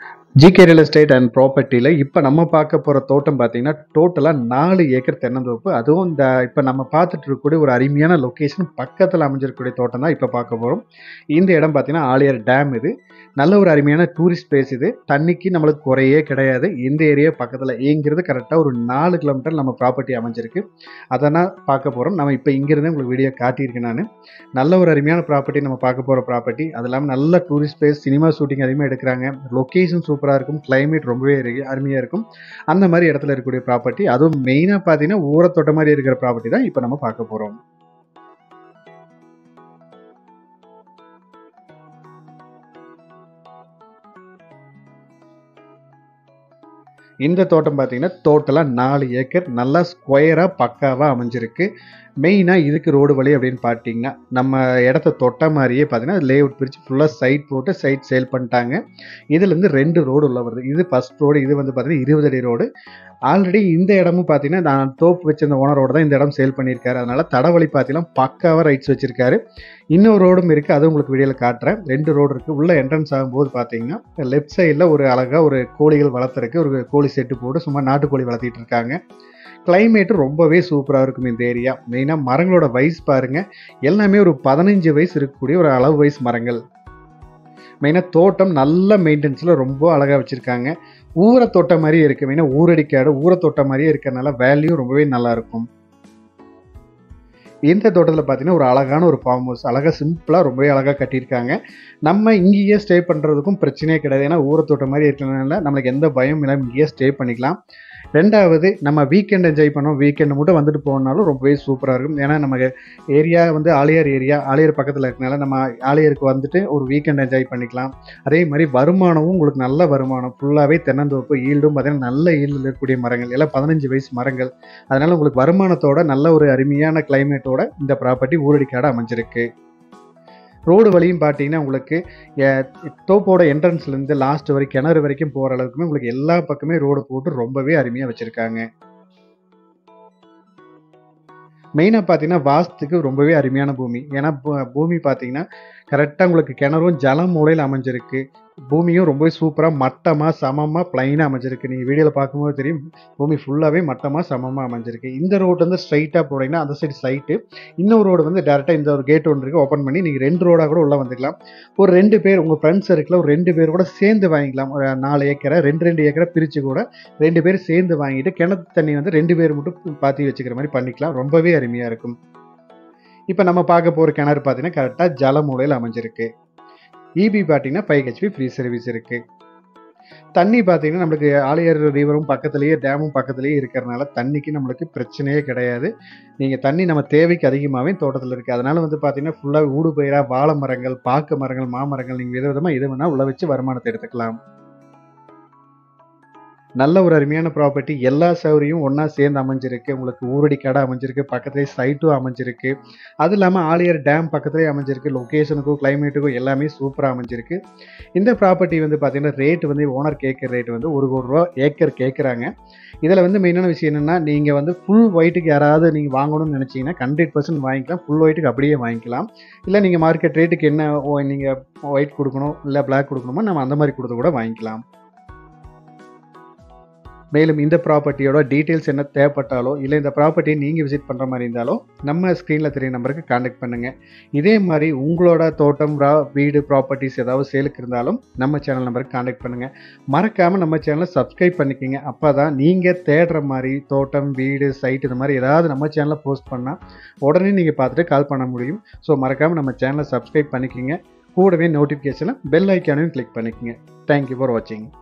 GK real estate and ப்ராப்பர்ட்டியில் இப்போ நம்ம பார்க்க போகிற தோட்டம் பார்த்தீங்கன்னா டோட்டலாக நாலு ஏக்கர் தென்னந்தோப்பு அதுவும் இந்த இப்போ நம்ம பார்த்துட்டு இருக்கக்கூடிய ஒரு அருமையான லொக்கேஷன் பக்கத்தில் அமைஞ்சிருக்கக்கூடிய தோட்டம் தான் இப்போ பார்க்க போகிறோம் இந்த இடம் பார்த்தீங்கன்னா ஆலியார் டேம் இது நல்ல ஒரு அருமையான டூரிஸ்ட் பிளேஸ் இது தண்ணிக்கு நம்மளுக்கு குறையே கிடையாது இந்த ஏரியா பக்கத்தில் இங்கிறது கரெக்டாக ஒரு நாலு கிலோமீட்டர் நம்ம ப்ராப்பர்ட்டி அமைஞ்சிருக்கு அதனால் பார்க்க போகிறோம் நம்ம இப்போ இங்கிருந்து உங்களுக்கு வீடியோ காட்டியிருக்கேன் நான் நல்ல ஒரு அருமையான ப்ராப்பர்ட்டி நம்ம பார்க்க போகிற ப்ராப்பர்ட்டி அது இல்லாமல் நல்ல டூரிஸ்ட் பிளேஸ் சினிமா ஷூட்டிங் அதிகமாக எடுக்கிறாங்க லொக்கேஷன் சூப்பராக இருக்கும் கிளைமேட் ரொம்பவே இருக்கு- அருமையாக இருக்கும் அந்த மாதிரி இடத்துல இருக்கக்கூடிய ப்ராப்பர்ட்டி அதுவும் மெயினாக பார்த்தீங்கன்னா ஊரை தொட்ட மாதிரி இருக்கிற ப்ராப்பர்ட்டி தான் இப்போ நம்ம பார்க்க போகிறோம் இந்த தோட்டம் பார்த்தீங்கன்னா டோட்டலாக நாலு ஏக்கர் நல்லா ஸ்கொயராக பக்காவாக அமைஞ்சிருக்கு மெயினாக இதுக்கு ரோடு வழி அப்படின்னு பார்த்தீங்கன்னா நம்ம இடத்த தொட்ட மாதிரியே பார்த்தீங்கன்னா லேஅவுட் பிரித்து ஃபுல்லாக சைட் போட்டு சைட் சேல் பண்ணிட்டாங்க இதுலேருந்து ரெண்டு ரோடு உள்ள வருது இது ஃபர்ஸ்ட் ரோடு இது வந்து பார்த்தீங்கன்னா இருபது அடி ரோடு ஆல்ரெடி இந்த இடமும் பார்த்தீங்கன்னா நான் தோப்பு வச்சிருந்த ஓனரோட தான் இந்த இடம் சேல் பண்ணியிருக்காரு அதனால தடவழி பார்த்தீங்கன்னா பக்காவாக ரைட்ஸ் வச்சிருக்காரு இன்னொரு ரோடும் இருக்குது அது உங்களுக்கு வீடியோவில் காட்டுறேன் ரெண்டு ரோடு இருக்குது உள்ள என்ட்ரன்ஸ் ஆகும்போது பார்த்தீங்கன்னா லெஃப்ட் சைடில் ஒரு அழகாக ஒரு கோழிகள் வளர்த்துருக்கு ஒரு கோழி செட்டு போட்டு சும்மா நாட்டுக்கோழி வளர்த்திட்டு இருக்காங்க கிளைமேட்டு ரொம்பவே சூப்பராக இருக்கும் இந்த ஏரியா மெயினாக மரங்களோட வயசு பாருங்கள் எல்லாமே ஒரு பதினஞ்சு வயசு இருக்கக்கூடிய ஒரு அளவு வயசு மரங்கள் மெயினாக தோட்டம் நல்ல மெயின்டெனன்ஸில் ரொம்ப அழகாக வச்சுருக்காங்க ஊரை தொட்ட மாதிரியே இருக்குது மெயினாக ஊரடிக்காடு ஊரை தொட்ட மாதிரியே இருக்கிறனால வேல்யூ ரொம்பவே நல்லா இருக்கும் இந்த தோட்டத்தில் பார்த்தீங்கன்னா ஒரு அழகான ஒரு ஃபார்ம் ஹவுஸ் அழகாக சிம்பிளாக ரொம்பவே அழகாக கட்டியிருக்காங்க நம்ம இங்கேயே ஸ்டே பண்ணுறதுக்கும் பிரச்சனையே கிடையாது ஏன்னா ஊரை தோட்ட மாதிரி இருக்கிறதுனால நம்மளுக்கு எந்த பயம் இல்லாமல் இங்கேயே ஸ்டே பண்ணிக்கலாம் ரெண்டாவது நம்ம வீக்கெண்ட் என்ஜாய் பண்ணோம் வீக்கெண்டு மட்டும் வந்துட்டு போனாலும் ரொம்பவே சூப்பராக இருக்கும் ஏன்னா நம்ம ஏரியா வந்து ஆலியார் ஏரியா ஆலியார் பக்கத்தில் இருக்கனால நம்ம ஆலியாருக்கு வந்துட்டு ஒரு வீக்கெண்ட் என்ஜாய் பண்ணிக்கலாம் அதே மாதிரி வருமானமும் உங்களுக்கு நல்ல வருமானம் ஃபுல்லாகவே தென்னந்தோப்பு ஈல்டும் பார்த்தீங்கன்னா நல்ல ஈல்டில் இருக்கக்கூடிய மரங்கள் எல்லாம் பதினஞ்சு வயசு மரங்கள் அதனால் உங்களுக்கு வருமானத்தோட நல்ல ஒரு அருமையான கிளைமேட்டோட இந்த ப்ராப்பர்ட்டி ஊரடிக்காடு அமைஞ்சிருக்கு ரோடு வழியும் பார்த்தீங்கன்னா உங்களுக்கு அஹ், தோப்போட என்ட்ரன்ஸ்லேருந்து லாஸ்ட் வரைக்கும் கிணறு வரைக்கும் போகிற அளவுக்குமே உங்களுக்கு எல்லா பக்கமே ரோடு போட்டு ரொம்பவே அருமையாக வச்சுருக்காங்க மெயினாக பார்த்தீங்கன்னா வாஸ்துக்கு ரொம்பவே அருமையான பூமி ஏன்னா பூ- பூமி பார்த்தீங்கன்னா கரெக்டாக உங்களுக்கு கிணறும் ஜலம் மூலையில் அமைஞ்சிருக்கு பூமியும் ரொம்பவே சூப்பராக மட்டமாக சமமாக பிளைனாக அமைஞ்சிருக்கு நீங்கள் வீடியோவில் பார்க்கும்போது தெரியும் பூமி ஃபுல்லாகவே மட்டமாக சமமாக அமைஞ்சிருக்கு இந்த ரோடு வந்து ஸ்ட்ரைட்டாக போனீங்கன்னா அந்த சைடு சைட்டு இன்னொரு ரோடு வந்து டேரெக்டாக இந்த ஒரு கேட் ஒன்று இருக்குது ஓப்பன் பண்ணி நீங்கள் ரெண்டு ரோடாக கூட உள்ளே வந்துக்கலாம் ஒரு ரெண்டு பேர் உங்கள் ஃப்ரெண்ட்ஸ் சர்க்கிளில் ஒரு ரெண்டு பேர் கூட சேர்ந்து வாங்கிக்கலாம் ஒரு நாலு ஏக்கரை ரெண்டு ரெண்டு ஏக்கரை பிரித்து கூட ரெண்டு பேர் சேர்ந்து வாங்கிட்டு கிணத்து தண்ணி வந்து ரெண்டு பேர் மட்டும் பாத்தி வச்சுக்கிற மாதிரி பண்ணிக்கலாம் ரொம்பவே அருமையாக இருக்கும் இப்போ நம்ம பார்க்க போகிற கிணறு பார்த்தீங்கன்னா கரெக்டாக ஜல மூலையில் அமைஞ்சிருக்கு இபி பார்த்தீங்கன்னா ஃபைவ் ஹெச்பி ஃப்ரீ சர்வீஸ் இருக்குது தண்ணி பார்த்தீங்கன்னா நம்மளுக்கு ஆலியார் ரிவரும் பக்கத்துலேயே டேமும் பக்கத்துலேயே இருக்கிறனால தண்ணிக்கு நம்மளுக்கு பிரச்சனையே கிடையாது நீங்கள் தண்ணி நம்ம தேவைக்கு அதிகமாகவே தோட்டத்தில் இருக்குது அதனால் வந்து பார்த்தீங்கன்னா ஃபுல்லாக ஊடு பயிராக வாழை மரங்கள் பாக்கு மரங்கள் மாமரங்கள் நீங்கள் விதவிதமாக எது வேணால் உள்ள வச்சு வருமானத்தை எடுத்துக்கலாம் நல்ல ஒரு அருமையான ப்ராப்பர்ட்டி எல்லா சௌகரியம் ஒன்றா சேர்ந்து அமைஞ்சிருக்கு உங்களுக்கு ஊரடி கடை அமைஞ்சிருக்கு பக்கத்துலேயே சைட்டும் அமைஞ்சிருக்கு அது இல்லாமல் ஆலியார் டேம் பக்கத்துலேயே அமைஞ்சிருக்கு லொக்கேஷனுக்கும் கிளைமேட்டுக்கும் எல்லாமே சூப்பராக அமைஞ்சிருக்கு இந்த ப்ராப்பர்ட்டி வந்து பார்த்தீங்கன்னா ரேட் வந்து ஓனர் கேட்குற ரேட் வந்து ஒரு கோடி ரூபா ஏக்கர் கேட்குறாங்க இதில் வந்து மெயினான விஷயம் என்னென்னா நீங்கள் வந்து ஃபுல் ஒயிட்டுக்கு யாராவது நீங்கள் வாங்கணும்னு நினச்சிங்கன்னா ஹண்ட்ரட் பர்சன்ட் வாங்கிக்கலாம் ஃபுல் ஒயிட்டுக்கு அப்படியே வாங்கிக்கலாம் இல்லை நீங்கள் மார்க்கெட் ரேட்டுக்கு என்ன நீங்கள் ஒயிட் கொடுக்கணும் இல்லை பிளாக் கொடுக்கணுமோ நம்ம அந்த மாதிரி கொடுத்து கூட வாங்கிக்கலாம் மேலும் இந்த ப்ராப்பர்ட்டியோட டீட்டெயில்ஸ் என்ன தேவைப்பட்டாலோ இல்லை இந்த ப்ராப்பர்ட்டியை நீங்கள் விசிட் பண்ணுற மாதிரி இருந்தாலோ நம்ம ஸ்க்ரீனில் தெரிய நம்பருக்கு காண்டாக்ட் பண்ணுங்கள் இதே மாதிரி உங்களோட தோட்டம் ரா வீடு ப்ராப்பர்ட்டிஸ் ஏதாவது சேலுக்கு இருந்தாலும் நம்ம சேனல் நம்பருக்கு காண்டாக்ட் பண்ணுங்கள் மறக்காமல் நம்ம சேனலை சப்ஸ்கிரைப் பண்ணிக்கோங்க அப்போ தான் நீங்கள் தேடுற மாதிரி தோட்டம் வீடு சைட் இந்த மாதிரி ஏதாவது நம்ம சேனலில் போஸ்ட் பண்ணால் உடனே நீங்கள் பார்த்துட்டு கால் பண்ண முடியும் ஸோ மறக்காமல் நம்ம சேனலை சப்ஸ்கிரைப் பண்ணிக்கோங்க கூடவே நோட்டிஃபிகேஷனில் பெல் ஐக்கானையும் கிளிக் பண்ணிக்கோங்க தேங்க்யூ ஃபார் வாட்சிங்